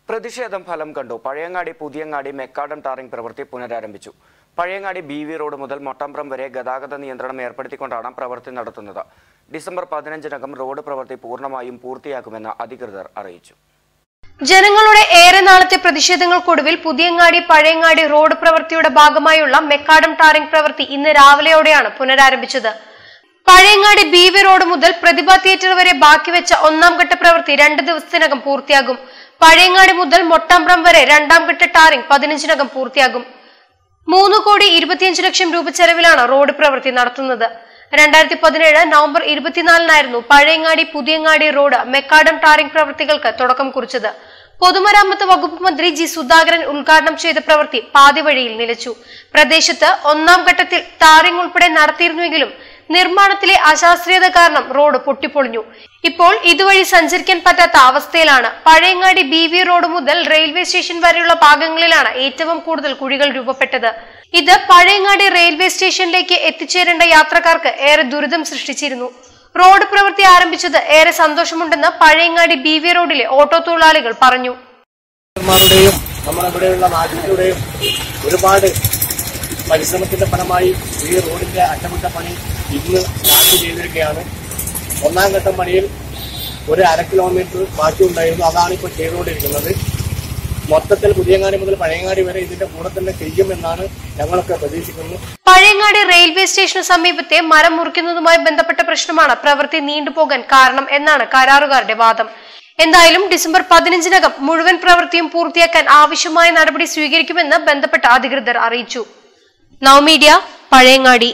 പ്രതിഷേധം ഫലം കണ്ടു പഴയങ്ങാടി പുതിയങ്ങാടി മെക്കാഡം ടാറിംഗ് പ്രവൃത്തി പുനരാരംഭിച്ചു പഴയങ്ങാടി ബി വി റോഡ് മുതൽ മൊട്ടമ്പ്രം വരെ ഗതാഗത നിയന്ത്രണം ഏർപ്പെടുത്തിക്കൊണ്ടാണ് പ്രവൃത്തി നടത്തുന്നത് ഡിസംബർ പതിനഞ്ചിനകം റോഡ് പ്രവൃത്തി പൂർണ്ണമായും പൂർത്തിയാക്കുമെന്ന് അധികൃതർ അറിയിച്ചു ജനങ്ങളുടെ ഏറെ നാളത്തെ പ്രതിഷേധങ്ങൾക്കൊടുവിൽ പുതിയങ്ങാടി പഴയങ്ങാടി റോഡ് പ്രവൃത്തിയുടെ ഭാഗമായുള്ള മെക്കാഡം ടാറിംഗ് പ്രവൃത്തി ഇന്ന് രാവിലെയോടെയാണ് പുനരാരംഭിച്ചത് പഴയങ്ങാടി ബി വി റോഡ് മുതൽ പ്രതിഭ തിയേറ്റർ വരെ ബാക്കിവെച്ച ഒന്നാം ഘട്ട പ്രവൃത്തി രണ്ട് ദിവസത്തിനകം പൂർത്തിയാകും പഴയങ്ങാടി മുതൽ മൊട്ടാമ്പ്രം വരെ രണ്ടാം ഘട്ട ടാറിംഗ് പതിനഞ്ചിനകം പൂർത്തിയാകും മൂന്ന് കോടി ഇരുപത്തിയഞ്ച് ലക്ഷം രൂപ ചെലവിലാണ് റോഡ് പ്രവൃത്തി നടത്തുന്നത് രണ്ടായിരത്തി പതിനേഴ് നവംബർ ഇരുപത്തിനാലിനായിരുന്നു Pazhayangadi Puthiyangadi road macadam tarring പ്രവൃത്തികൾക്ക് തുടക്കം കുറിച്ചത് പൊതുമരാമത്ത് വകുപ്പ് മന്ത്രി ജി സുധാകരൻ ഉദ്ഘാടനം ചെയ്ത പ്രവൃത്തി പാതിവഴിയിൽ നിലച്ചു പ്രദേശത്ത് ഒന്നാം ഘട്ടത്തിൽ ടാറിംഗ് ഉൾപ്പെടെ നടത്തിയിരുന്നുവെങ്കിലും നിർമ്മാണത്തിലെ അശാസ്ത്രീയത കാരണം റോഡ് പൊട്ടിപ്പൊളിഞ്ഞു ഇപ്പോൾ ഇതുവഴി സഞ്ചരിക്കാൻ പറ്റാത്ത അവസ്ഥയിലാണ് പഴയങ്ങാടി ബി വി റോഡ് മുതൽ റെയിൽവേ സ്റ്റേഷൻ വരെയുള്ള ഭാഗങ്ങളിലാണ് ഏറ്റവും കൂടുതൽ കുഴികൾ രൂപപ്പെട്ടത് ഇത് പഴയങ്ങാടി റെയിൽവേ സ്റ്റേഷനിലേക്ക് എത്തിച്ചേരേണ്ട യാത്രക്കാർക്ക് ഏറെ ദുരിതം സൃഷ്ടിച്ചിരുന്നു റോഡ് പ്രവൃത്തി ആരംഭിച്ചത് ഏറെ സന്തോഷമുണ്ടെന്ന് പഴയങ്ങാടി ബി വി റോഡിലെ ഓട്ടോ തൊഴിലാളികൾ പറഞ്ഞു മാരുടെയും നമ്മുടെ ഇവിടെയുള്ള നാട്ടിലൂടെയും ഒരുപാട് പരിശ്രമത്തിന്റെ ഫലമായി ഈ റോഡിന്റെ അറ്റകുറ്റപ്പണി ഇന്ന് സ്റ്റാർട്ട് ചെയ്തിരിക്കുകയാണ് ഒന്നാം ഘട്ട പണിയിൽ ഒരു അര കിലോമീറ്റർ ബാക്കിയുണ്ടായിരുന്നു അതാണ് ഇപ്പോൾ ചെയ്തുകൊണ്ടിരിക്കുന്നത് മൊത്തത്തിൽ പുതിയങ്ങാടി മുതൽ പഴയങ്ങാടി വരെ ഇതിന്റെ കൂടെ തന്നെ ചെയ്യുമെന്നാണ് ഞങ്ങളൊക്കെ പ്രതീക്ഷിക്കുന്നത് പഴയങ്ങാടി റെയിൽവേ സ്റ്റേഷന് സമീപത്തെ മരം മുറിക്കുന്നതുമായി ബന്ധപ്പെട്ട പ്രശ്നമാണ് പ്രവൃത്തി നീണ്ടുപോകാൻ കാരണം എന്നാണ് കരാറുകാരുടെ വാദം എന്തായാലും ഡിസംബർ പതിനഞ്ചിനകം മുഴുവൻ പ്രവൃത്തിയും പൂർത്തിയാക്കാൻ ആവശ്യമായ നടപടി സ്വീകരിക്കുമെന്ന് ബന്ധപ്പെട്ട അധികൃതർ അറിയിച്ചു നവമീഡിയ പഴയങ്ങാടി